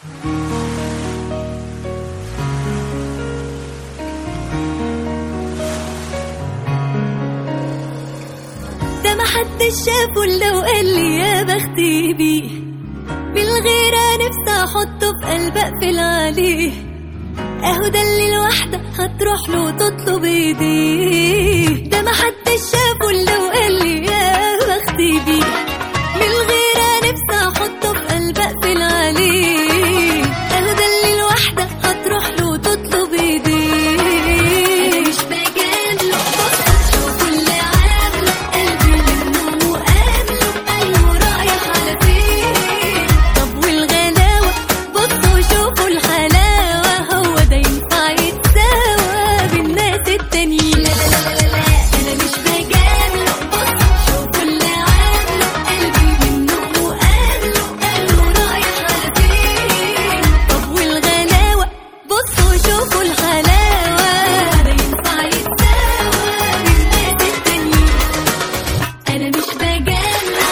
ده محدش شافه الا وقال لي يا بختي بيه بالغيرة نفسي احطه في قلب اقفل عليه اهو ده اللي الواحدة هتروح له وتطلب ايديه ده محدش شافه الا وقال لي يا بختي بيه بالغيرة نفسي احطه في قلب اقفل عليه اهو ده اللي الواحدة هتروح له وتطلب ايديه انا مش بجامله بص شوف اللي عامله قلبي منه وقابله ايوه رايح على فين طب والغلاوة بصوا شوفوا الحلاوة هو ده ينفع يتساوى بالناس التانيين لا لا لا لا لا انا مش بجامله بص شوفوا اللي عامله قلبي منه وقابله ايوه رايح على فين طب والغلاوة بصوا شوفوا الحلاوة ده ينفع يتساوى بالناس التانيين انا مش بجامله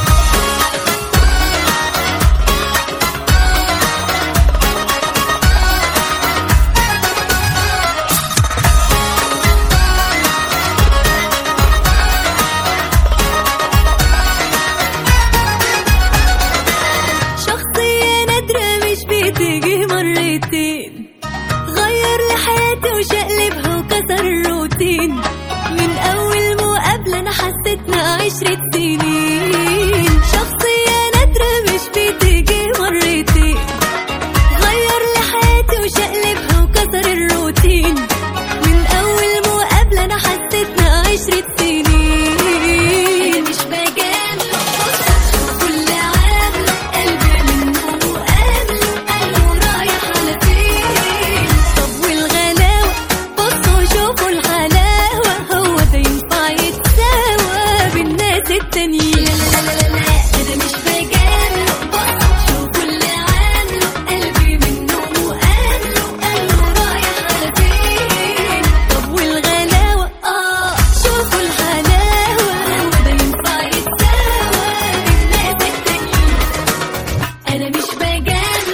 شخصية نادرة مش بتيجي مرتين غير لي حياتي وشقلبها وكسر الروتين من أول مقابلة أنا حسيتنا عشرة سنين شخصية نادرة مش بتيجي مرتين غير لي حياتي وشقلبها وكسر الروتين من أول مقابلة أنا حسيتنا عشرة سنين مش بجامله كل عامله قلبي منه وقابله أيوه رايح على فين طب والغلاوة بصوا شوفوا الحلاوة هو ده ينفع يتساوى بالناس التانيين لا لا لا لا لا أنا مش بجامله بصوا شوفوا اللي عامله قلبي منه وقابله أيوه رايح على فين طب والغلاوة آه شوفوا الحلاوة هو ده ينفع يتساوى بالناس التانيين أنا مش بجامل